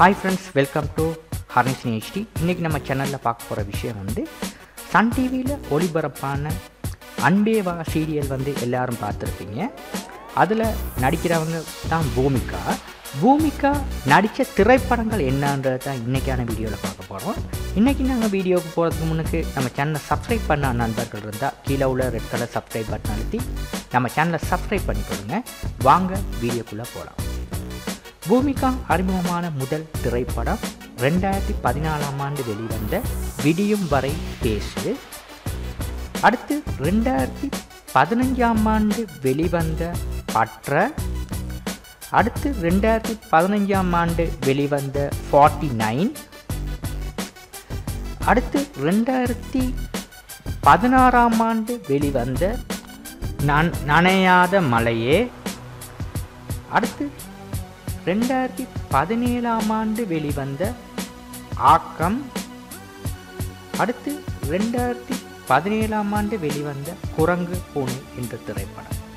hi friends welcome to ஹர்னிஷன் HD இன்றைக்கி நம்ம சேனலில் பார்க்க போகிற விஷயம் வந்து சன் டிவியில் ஒளிபரப்பான அன்பேவா சீரியல் வந்து எல்லாரும் பார்த்துருப்பீங்க அதில் நடிக்கிறவங்க தான் பூமிகா பூமிகா நடித்த திரைப்படங்கள் என்னன்றது தான் இன்றைக்கான வீடியோவில் பார்க்க போகிறோம் இன்றைக்கி நாங்கள் வீடியோவுக்கு போகிறதுக்கு முன்னுக்கு நம்ம சேனலை சப்ஸ்கிரைப் பண்ண நண்பர்கள் இருந்தால் கீழே உள்ள ரெட் கலர் சப்ஸ்கிரைப் பட்டன் அழுத்தி நம்ம சேனலை சப்ஸ்கிரைப் பண்ணி கொடுங்க வாங்க வீடியோக்குள்ளே போகலாம் பூமிகா அறிமுகமான முதல் திரைப்படம் ரெண்டாயிரத்தி பதினாலாம் ஆண்டு வெளிவந்த விடியும் வரை பேசு அடுத்து ரெண்டாயிரத்தி பதினஞ்சாம் ஆண்டு வெளிவந்த பற்ற அடுத்து ரெண்டாயிரத்தி பதினஞ்சாம் ஆண்டு வெளிவந்த ஃபார்ட்டி நைன் அடுத்து ரெண்டாயிரத்தி பதினாறாம் ஆண்டு வெளிவந்த நன் நனையாத மலையே அடுத்து ரெண்டாயிரத்தி பதினேழாம் ஆண்டு வெளிவந்த ஆக்கம் அடுத்து ரெண்டாயிரத்தி பதினேழாம் ஆண்டு வெளிவந்த குரங்கு பூனை என்ற திரைப்படம்